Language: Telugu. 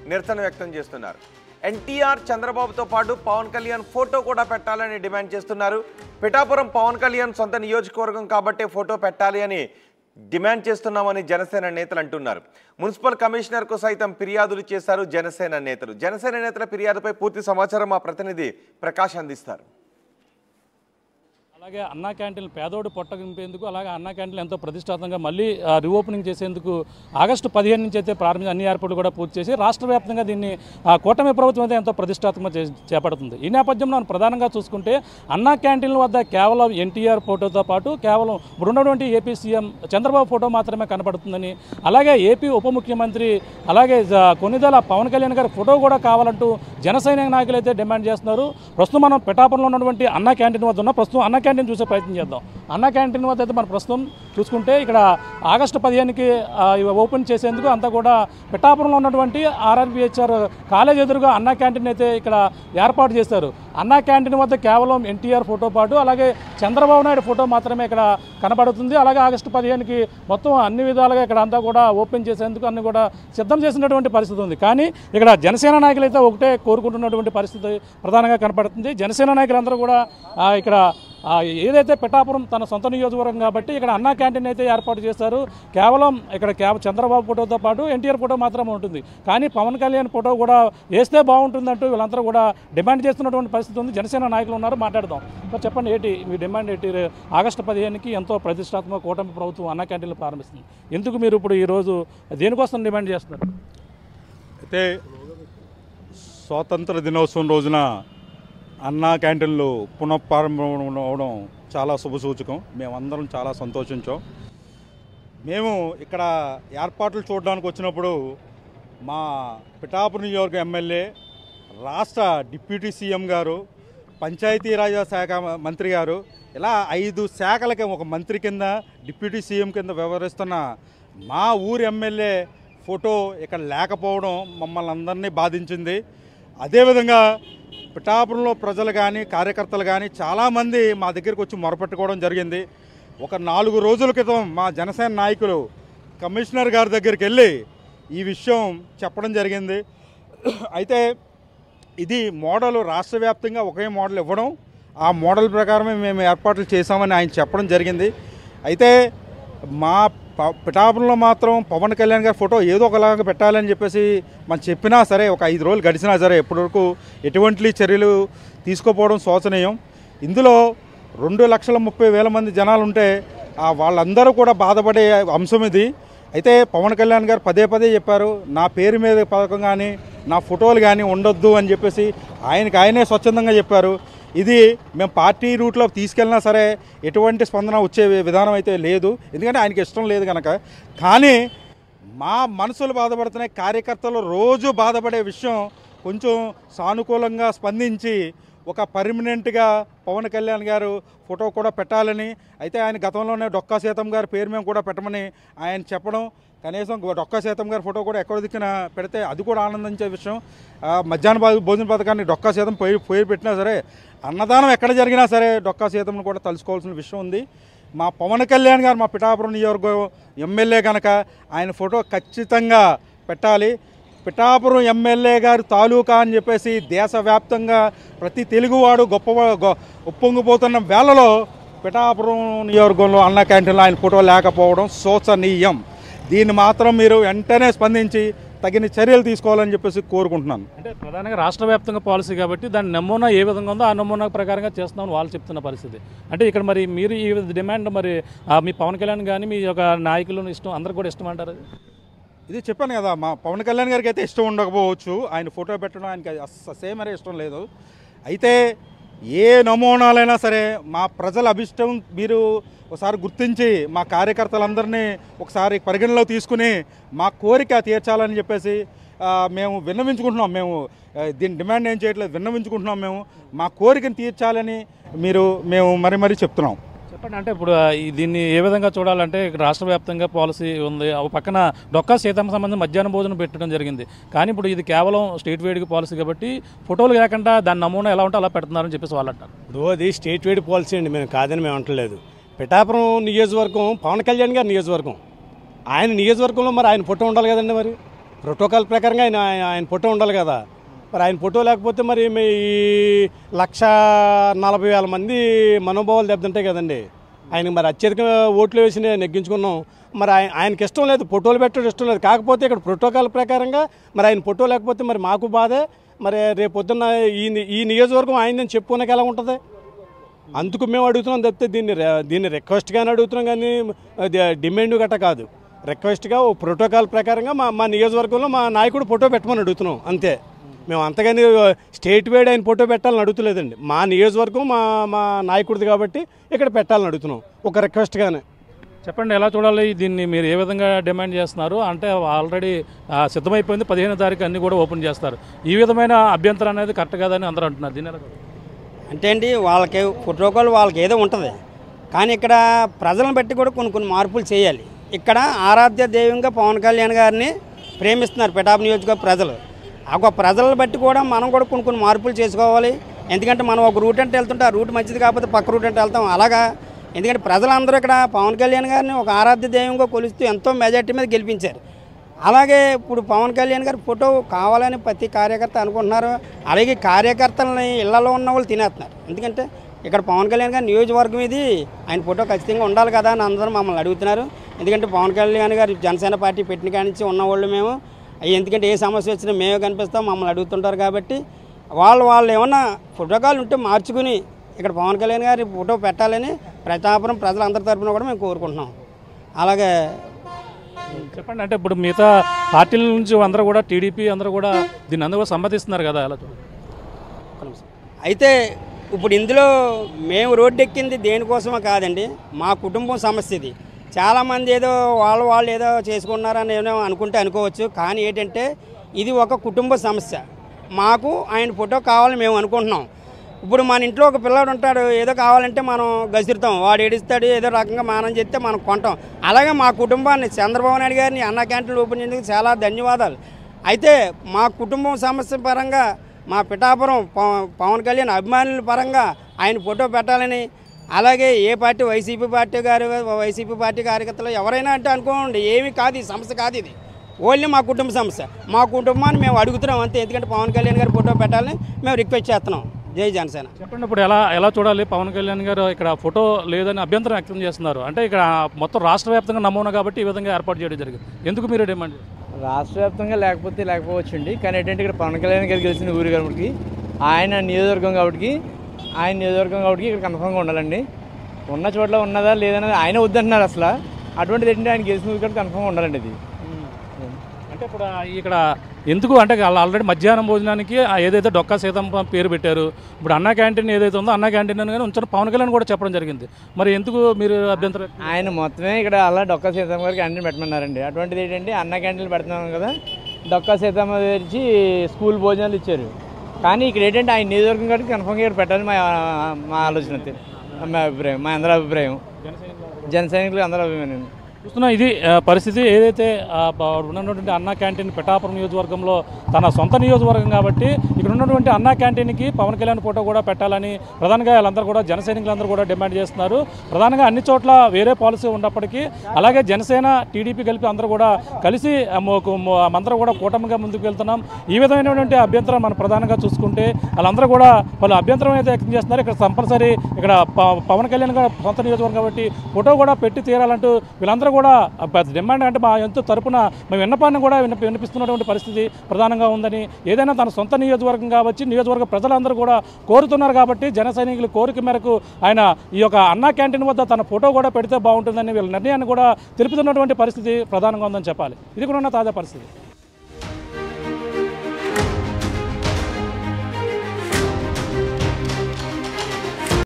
నిరసన వ్యక్తం చేస్తున్నారు ఎన్టీఆర్ చంద్రబాబుతో పాటు పవన్ కళ్యాణ్ ఫోటో కూడా పెట్టాలని డిమాండ్ చేస్తున్నారు పిఠాపురం పవన్ కళ్యాణ్ సొంత నియోజకవర్గం కాబట్టే ఫోటో పెట్టాలి అని డిమాండ్ చేస్తున్నామని జనసేన నేతలు అంటున్నారు మున్సిపల్ కమిషనర్కు సైతం ఫిర్యాదులు చేశారు జనసేన నేతలు జనసేన నేతల ఫిర్యాదుపై పూర్తి సమాచారం మా ప్రతినిధి ప్రకాష్ అందిస్తారు అలాగే అన్నా క్యాంటీన్ పేదోడు పొట్ట నింపేందుకు అలాగే అన్నా క్యాంటీన్ ఎంతో ప్రతిష్టాత్మకంగా మళ్ళీ ఆ, రీఓపెనింగ్ చేసేందుకు ఆగస్టు పదిహేను నుంచి అయితే ప్రారంభించి అన్ని ఏర్పాట్లు కూడా పూర్తి చేసి రాష్ట్ర వ్యాప్తంగా దీన్ని ఆ, కూటమి ప్రభుత్వం అయితే ఎంతో ప్రతిష్టాత్మకంగా చే- చేపడుతుంది ఈ నేపథ్యంలో మనం ప్రధానంగా చూసుకుంటే అన్నా క్యాంటీన్ల వద్ద కేవలం ఎన్టీఆర్ ఫోటోతో పాటు కేవలం ఇప్పుడు ఉన్నటువంటి ఏపీ సీఎం చంద్రబాబు ఫోటో మాత్రమే కనపడుతుందని అలాగే ఏపీ ఉప ముఖ్యమంత్రి అలాగే జ- కొన్నిదల పవన్ కళ్యాణ్ గారి ఫోటో కూడా కావాలంటూ జనసైనిక నాయకులు అయితే డిమాండ్ చేస్తున్నారు ప్రస్తుతం మనం పిఠాపురంలో ఉన్నటువంటి అన్న క్యాంటీన్ వద్ద ఉన్న ప్రస్తుతం అన్న క్యాంటీన్ చూసే ప్రయత్నం చేద్దాం అన్న క్యాంటీన్ వద్ద అయితే మనం ప్రస్తుతం చూసుకుంటే ఇక్కడ ఆగస్టు పదిహేనుకి ఆ, ఇవి ఓపెన్ చేసేందుకు అంతా కూడా పిఠాపురంలో ఉన్నటువంటి ఆర్ఆర్బిహెచ్ఆర్ కాలేజ్ ఎదురుగా అన్న క్యాంటీన్ అయితే ఇక్కడ ఏర్పాటు చేశారు అన్న క్యాంటీన్ వద్ద కేవలం ఎన్టీఆర్ ఫోటో పాటు అలాగే చంద్రబాబు నాయుడు ఫోటో మాత్రమే ఇక్కడ కనబడుతుంది అలాగే ఆగస్టు పదిహేనుకి మొత్తం అన్ని విధాలుగా ఇక్కడ అంతా కూడా ఓపెన్ చేసేందుకు అన్ని కూడా సిద్ధం చేసినటువంటి పరిస్థితి ఉంది కానీ ఇక్కడ జనసేన నాయకులు అయితే ఒకటే కోరుకుంటున్నటువంటి పరిస్థితి ప్రధానంగా కనపడుతుంది జనసేన నాయకులందరూ కూడా ఆ, ఇక్కడ ఆ, ఏదైతే పిఠాపురం తన సొంత నియోజకవర్గం కాబట్టి ఇక్కడ అన్నా క్యాంటీన్ అయితే ఏర్పాటు చేస్తారు కేవలం ఇక్కడ కేవ చంద్రబాబు ఫోటోతో పాటు ఎన్టీఆర్ ఫోటో మాత్రమే ఉంటుంది కానీ పవన్ కళ్యాణ్ ఫోటో కూడా వేస్తే బాగుంటుందంటూ వీళ్ళందరూ కూడా డిమాండ్ చేస్తున్నటువంటి పరిస్థితి ఉంది జనసేన నాయకులు ఉన్నారు మాట్లాడదాం మరి చెప్పండి ఏంటి మీ డిమాండ్ ఏంటి రే- ఆగస్టు పదిహేనుకి ఎంతో ప్రతిష్టాత్మక కూటమి ప్రభుత్వం అన్నా క్యాంటీన్లు ప్రారంభిస్తుంది ఎందుకు మీరు ఇప్పుడు ఈరోజు దేనికోసం డిమాండ్ చేస్తున్నారు అయితే స్వాతంత్ర దినోత్సవం రోజున అన్నా క్యాంటీన్లు పునఃప్రారంభం అవడం చాలా శుభసూచకం మేమందరం చాలా సంతోషించాం మేము ఇక్కడ ఏర్పాట్లు చూడడానికి వచ్చినప్పుడు మా పిఠాపురం నియోజక ఎమ్మెల్యే రాష్ట్ర డిప్యూటీ సీఎం గారు పంచాయతీరాజ్ శాఖ మంత్రి గారు ఇలా ఐదు శాఖలకి ఒక మంత్రి కింద డిప్యూటీ సీఎం కింద వ్యవహరిస్తున్న మా ఊరి ఎమ్మెల్యే ఫోటో ఇక్కడ లేకపోవడం మమ్మల్ని అందరినీ బాధించింది అదేవిధంగా పిఠాపురంలో ప్రజలు కానీ కార్యకర్తలు కానీ చాలామంది మా దగ్గరికి వచ్చి మొరపెట్టుకోవడం జరిగింది ఒక నాలుగు రోజుల క్రితం మా జనసేన నాయకులు కమిషనర్ గారి దగ్గరికి వెళ్ళి ఈ విషయం చెప్పడం జరిగింది అయితే ఇది మోడల్ రాష్ట్ర వ్యాప్తంగా ఒకే మోడల్ ఇవ్వడం ఆ మోడల్ ప్రకారమే మేము ఏర్పాట్లు చేశామని ఆయన చెప్పడం జరిగింది అయితే మా ప- పిఠాపురంలో మాత్రం పవన్ కళ్యాణ్ గారి ఫోటో ఏదో ఒకలాగా పెట్టాలని చెప్పేసి మనం చెప్పినా సరే ఒక ఐదు రోజులు గడిచినా సరే ఇప్పటివరకు ఎటువంటి చర్యలు తీసుకోపోవడం శోచనీయం ఇందులో రెండు లక్షల ముప్పై వేల మంది జనాలు ఉంటే ఆ వాళ్ళందరూ కూడా బాధపడే అంశం ఇది అయితే పవన్ కళ్యాణ్ గారు పదే పదే చెప్పారు నా పేరు మీద పథకం కానీ నా ఫోటోలు కానీ ఉండొద్దు అని చెప్పేసి ఆయనకి ఆయనే స్వచ్ఛందంగా చెప్పారు ఇది మేము పార్టీ రూట్లో తీసుకెళ్ళినా సరే ఎటువంటి స్పందన వచ్చే విధానం అయితే లేదు ఎందుకంటే ఆయనకి ఇష్టం లేదు కనుక కానీ మా మనసులు బాధపడుతున్నాయి కార్యకర్తలు రోజు బాధపడే విషయం కొంచెం సానుకూలంగా స్పందించి ఒక పర్మనెంట్గా పవన్ కళ్యాణ్ గారు ఫోటో కూడా పెట్టాలని అయితే ఆయన గతంలోనే డొక్కా సీతం గారి పేరు మేము కూడా పెట్టమని ఆయన చెప్పడం కనీసం డొక్కా సీతం గారి ఫోటో కూడా ఎక్కడ దిక్కున పెడితే అది కూడా ఆనందించే విషయం ఆ, మధ్యాహ్న భో- భోజన పథకాన్ని డొక్కా సీతం పోయి పోయి పెట్టినా సరే అన్నదానం ఎక్కడ జరిగినా సరే డొక్కా సీతంను కూడా తలుచుకోవాల్సిన విషయం ఉంది మా పవన్ కళ్యాణ్ గారు మా పిఠాపురం నియోజకవర్గం ఎమ్మెల్యే కనుక ఆయన ఫోటో ఖచ్చితంగా పెట్టాలి పిఠాపురం ఎమ్మెల్యే గారి తాలూకా అని చెప్పేసి దేశవ్యాప్తంగా ప్రతి తెలుగువాడు గొప్ప గొ- ఉప్పొంగిపోతున్న వేళలో పిఠాపురం నియోజకవర్గంలో అన్న క్యాంటీన్లో ఆయన ఫోటో లేకపోవడం శోచనీయం దీన్ని మాత్రం మీరు వెంటనే స్పందించి తగిన చర్యలు తీసుకోవాలని చెప్పేసి కోరుకుంటున్నాను అంటే ప్రధానంగా రాష్ట్ర వ్యాప్తంగా పాలసీ కాబట్టి దాని నమూనా ఏ విధంగా ఉందో ఆ నమూనా ప్రకారంగా చేస్తున్నామని వాళ్ళు చెప్తున్న పరిస్థితి అంటే ఇక్కడ మరి మీరు ఈ డిమాండ్ మరి ఆ, మీ పవన్ కళ్యాణ్ కానీ మీ యొక్క నాయకులు ఇష్టం అందరికి కూడా ఇష్టం అంటారు ఇది చెప్పాను కదా మా పవన్ కళ్యాణ్ గారికి అయితే ఇష్టం ఉండకపోవచ్చు ఆయన ఫోటో పెట్టడం ఆయనకి అస్స సేమరే ఇష్టం లేదు అయితే ఏ నమూనాలైనా సరే మా ప్రజల అభిష్టం మీరు ఒకసారి గుర్తించి మా కార్యకర్తలందరినీ ఒకసారి పరిగణలో తీసుకుని మా కోరిక తీర్చాలని చెప్పేసి ఆ, మేము విన్నవించుకుంటున్నాం మేము ఆ, దీని డిమాండ్ ఏం చేయట్లేదు విన్నవించుకుంటున్నాం మేము మా కోరికను తీర్చాలని మీరు మేము మరి మరీ చెప్తున్నాం చెప్పండి అంటే ఇప్పుడు ఆ, ఈ దీన్ని ఏ విధంగా చూడాలంటే ఇక్కడ రాష్ట్ర వ్యాప్తంగా పాలసీ ఉంది ఆ పక్కన డొక్కా సీతమ్మ సంబంధించి మధ్యాహ్న భోజనం పెట్టడం జరిగింది కానీ ఇప్పుడు ఇది కేవలం స్టేట్ వైడ్కి పాలసీ కాబట్టి ఫోటోలు కాకుండా దాని నమూనా ఎలా ఉంటే అలా పెడుతున్నారని చెప్పేసి వాళ్ళు అంటారు ఇప్పుడు అది స్టేట్ వైడ్ పాలసీ అండి మేము కాదని మేము అంటలేదు పిఠాపురం నియోజకవర్గం పవన్ కళ్యాణ్ గారి నియోజకవర్గం ఆయన నియోజకవర్గంలో మరి ఆయన ఫోటో ఉండాలి కదండి మరి ప్రోటోకాల్ ప్రకారంగా ఆయన ఆయన ఫోటో ఉండాలి కదా మరి ఆయన ఫోటో లేకపోతే మరి మీ ఈ లక్ష నలభై వేల మంది మనోభావాలు దెబ్బతింటాయి కదండి ఆయన మరి అత్యధికంగా ఓట్లు వేసి నేను నెగ్గించుకున్నాం మరి ఆయన ఆయనకి ఇష్టం లేదు ఫోటోలు పెట్టడం ఇష్టం లేదు కాకపోతే ఇక్కడ ప్రోటోకాల్ ప్రకారంగా మరి ఆయన ఫోటో లేకపోతే మరి మాకు బాధే మరి రేపు పొద్దున్న ఈ ని- ఈ నియోజకవర్గం ఆయన చెప్పుకోనకి ఎలా ఉంటుంది అందుకు మేము అడుగుతున్నాం తప్పితే దీన్ని రె- దీన్ని రిక్వెస్ట్గానే అడుగుతున్నాం కానీ అది డిమాండ్ గట్ట కాదు రిక్వెస్ట్గా ఓ ప్రోటోకాల్ ప్రకారంగా మా మా నియోజకవర్గంలో మా నాయకుడు ఫోటో పెట్టమని అడుగుతున్నాం అంతే మేము అంతగాని స్టేట్ వైడ్ ఆయన ఫోటో పెట్టాలని అడుగుతలేదండి మా నియోజకవర్గం మా మా నాయకుడిది కాబట్టి ఇక్కడ పెట్టాలని అడుగుతున్నాం ఒక రిక్వెస్ట్గానే చెప్పండి ఎలా చూడాలి దీన్ని మీరు ఏ విధంగా డిమాండ్ చేస్తున్నారు అంటే ఆల్రెడీ ఆ, సిద్ధమైపోయింది పదిహేను తారీఖు అన్ని కూడా ఓపెన్ చేస్తారు ఈ విధమైన అభ్యంతరం అనేది కరెక్ట్ కాదని అందరూ అంటున్నారు దీని ఎలా చూడాలి? అంటే అండి వాళ్ళకి ప్రోటోకాల్ వాళ్ళకి ఏదో ఉంటుంది కానీ ఇక్కడ ప్రజలను బట్టి కూడా కొన్ని కొన్ని మార్పులు చేయాలి ఇక్కడ ఆరాధ్య దైవంగా పవన్ కళ్యాణ్ గారిని ప్రేమిస్తున్నారు పిఠాపు నియోజకవర్గ ప్రజలు ఆ ఒక ప్రజలను బట్టి కూడా మనం కూడా కొన్ని కొన్ని మార్పులు చేసుకోవాలి ఎందుకంటే మనం ఒక రూట్ అంటే వెళ్తుంటే ఆ రూట్ మంచిది కాకపోతే పక్క రూట్ అంటే వెళ్తాం అలాగా ఎందుకంటే ప్రజలందరూ ఇక్కడ పవన్ కళ్యాణ్ గారిని ఒక ఆరాధ్య దైవంగా కొలుస్తూ ఎంతో మెజార్టీ మీద గెలిపించారు అలాగే ఇప్పుడు పవన్ కళ్యాణ్ గారి ఫోటో కావాలని ప్రతి కార్యకర్త అనుకుంటున్నారు అలాగే కార్యకర్తలని ఇళ్లలో ఉన్న వాళ్ళు తినేస్తున్నారు ఎందుకంటే ఇక్కడ పవన్ కళ్యాణ్ గారి నియోజకవర్గం ఇది ఆయన ఫోటో ఖచ్చితంగా ఉండాలి కదా అని అందరూ మమ్మల్ని అడుగుతున్నారు ఎందుకంటే పవన్ కళ్యాణ్ గారు జనసేన పార్టీ పెట్టిన కాడి నుంచి ఉన్నవాళ్ళు మేము అయ్యి ఎందుకంటే ఏ సమస్య వచ్చినా మేమే కనిపిస్తాం మమ్మల్ని అడుగుతుంటారు కాబట్టి వాళ్ళు వాళ్ళు ఏమన్నా ఫోటోకాలు ఉంటే మార్చుకుని ఇక్కడ పవన్ కళ్యాణ్ గారి ఫోటో పెట్టాలని ప్రతాపురం ప్రజలందరి తరపున కూడా మేము కోరుకుంటున్నాం అలాగే చెప్పండి అంటే ఇప్పుడు మిగతా పార్టీల నుంచి అందరూ కూడా టీడీపీ అందరూ కూడా దీన్ని అందరూ కూడా సమ్మతిస్తున్నారు కదా ఎలా చూడాలి ఒక్క నిమిషం. అయితే ఇప్పుడు ఇందులో మేము రోడ్డు ఎక్కింది దేనికోసమో కాదండి మా కుటుంబం సమస్య ఇది చాలామంది ఏదో వాళ్ళు వాళ్ళు ఏదో చేసుకున్నారని ఏదో అనుకుంటే అనుకోవచ్చు కానీ ఏంటంటే ఇది ఒక కుటుంబ సమస్య మాకు ఆయన ఫోటో కావాలని మేము అనుకుంటున్నాం ఇప్పుడు మన ఇంట్లో ఒక పిల్లాడు ఉంటాడు ఏదో కావాలంటే మనం గసిరుతాం వాడు ఏడుస్తాడు ఏదో రకంగా మానం చేస్తే మనం కొంటాం అలాగే మా కుటుంబాన్ని చంద్రబాబు నాయుడు గారిని అన్న క్యాంటీన్లు ఓపెన్ చేసేందుకు చాలా ధన్యవాదాలు అయితే మా కుటుంబం సమస్య పరంగా మా పిఠాపురం పవ- పవన్ కళ్యాణ్ అభిమానుల పరంగా ఆయన ఫోటో పెట్టాలని అలాగే ఏ పార్టీ వైసీపీ పార్టీ గారు వైసీపీ పార్టీ కార్యకర్తలు ఎవరైనా అంటే అనుకోండి ఏమీ కాదు ఈ సమస్య కాదు ఇది ఓన్లీ మా కుటుంబ సమస్య మా కుటుంబాన్ని మేము అడుగుతున్నాం అంతే ఎందుకంటే పవన్ కళ్యాణ్ గారి ఫోటో పెట్టాలని మేము రిక్వెస్ట్ చేస్తున్నాం జై జనసేన చెప్పండి ఇప్పుడు ఎలా ఎలా చూడాలి పవన్ కళ్యాణ్ గారు ఇక్కడ ఫోటో లేదని అభ్యంతరం వ్యక్తం చేస్తున్నారు అంటే ఇక్కడ మొత్తం రాష్ట్ర వ్యాప్తంగా నమూనా కాబట్టి ఈ విధంగా ఏర్పాటు చేయడం జరిగింది ఎందుకు మీరు డిమాండ్ చేస్తారు? రాష్ట్ర వ్యాప్తంగా లేకపోతే లేకపోవచ్చండి కానీ ఏంటంటే ఇక్కడ పవన్ కళ్యాణ్ గారు గెలిచిన ఊరు కాబట్టి ఆయన నియోజకవర్గం కాబట్టి ఆయన నియోజకవర్గం కాబట్టి ఇక్కడ కన్ఫర్మ్గా ఉండాలండి ఉన్న చోట్ల ఉన్నదా లేదన్నది ఆయన వద్దంటున్నారు అసలు అటువంటిది ఏంటంటే ఆయన గెలిచిన ఊరు కాబట్టి కన్ఫర్మ్గా ఉండాలండి ఇది అంటే ఇప్పుడు ఆ ఇక్కడ ఎందుకు అంటే వాళ్ళు ఆల్రెడీ మధ్యాహ్నం భోజనానికి ఆ ఏదైతే డొక్కా సీతమ్మ పేరు పెట్టారు ఇప్పుడు అన్న క్యాంటీన్ ఏదైతే ఉందో అన్న క్యాంటీన్ అని కానీ ఉంచిన పవన్ కళ్యాణ్ కూడా చెప్పడం జరిగింది మరి ఎందుకు మీరు అభ్యంతరం ఆయన మొత్తమే ఇక్కడ అలా డొక్కా సీతమ్మ గారికి క్యాంటీన్ పెట్టమన్నారండి అటువంటిది ఏంటంటే అన్న క్యాంటీన్లు పెడుతున్నాం కదా డొక్కా సీతమ్మ తెరిచి స్కూల్ భోజనాలు ఇచ్చారు కానీ ఇక్కడ ఏంటంటే ఆయన నియోజకవర్గం కాబట్టి కన్ఫర్మ్గా ఇక్కడ పెట్టాలని మా మా ఆలోచన అంతే. మా అభిప్రాయం మా అందరి అభిప్రాయం జన సైనికులు అందరి అభిప్రాయం చూస్తున్నా ఇది ఆ, పరిస్థితి ఏదైతే ఆ, బ- ఉన్నటువంటి అన్నా క్యాంటీన్ పిఠాపురం నియోజకవర్గంలో తన సొంత నియోజకవర్గం కాబట్టి ఇక్కడ ఉన్నటువంటి అన్నా క్యాంటీన్కి పవన్ కళ్యాణ్ ఫోటో కూడా పెట్టాలని ప్రధానంగా వాళ్ళందరూ కూడా జన సైనికులందరూ కూడా డిమాండ్ చేస్తున్నారు ప్రధానంగా అన్ని చోట్ల వేరే పాలసీ ఉన్నప్పటికీ అలాగే జనసేన టీడీపీ కలిపి అందరూ కూడా కలిసి ఆ, మొ- మొ- అందరూ కూడా కూటమిగా ముందుకు వెళ్తున్నాం ఈ విధమైనటువంటి అభ్యంతరం మనం ప్రధానంగా చూసుకుంటే వాళ్ళందరూ కూడా వాళ్ళు అభ్యంతరం అయితే వ్యక్తం చేస్తున్నారు ఇక్కడ కంపల్సరీ ఇక్కడ ప- పవన్ కళ్యాణ్ గారు సొంత నియోజకవర్గం కాబట్టి ఫోటో కూడా పెట్టి తీరాలంటూ వీళ్ళందరూ కూడా ఆ పెద్ద డిమాండ్ అంటే మా ఎంతో తరపున మేము విన్నపాన్ని కూడా విన్నప వినిపిస్తున్నటువంటి పరిస్థితి ప్రధానంగా ఉందని ఏదైనా తన సొంత నియోజకవర్గం కావచ్చు నియోజకవర్గ ప్రజలందరూ కూడా కోరుతున్నారు కాబట్టి జన సైనికుల కోరిక మేరకు ఆయన ఈ యొక్క అన్నా క్యాంటీన్ వద్ద తన ఫోటో కూడా పెడితే బాగుంటుందని వీళ్ళ నిర్ణయాన్ని కూడా తెలుపుతున్నటువంటి పరిస్థితి ప్రధానంగా ఉందని చెప్పాలి ఇది కూడా ఉన్న తాజా పరిస్థితి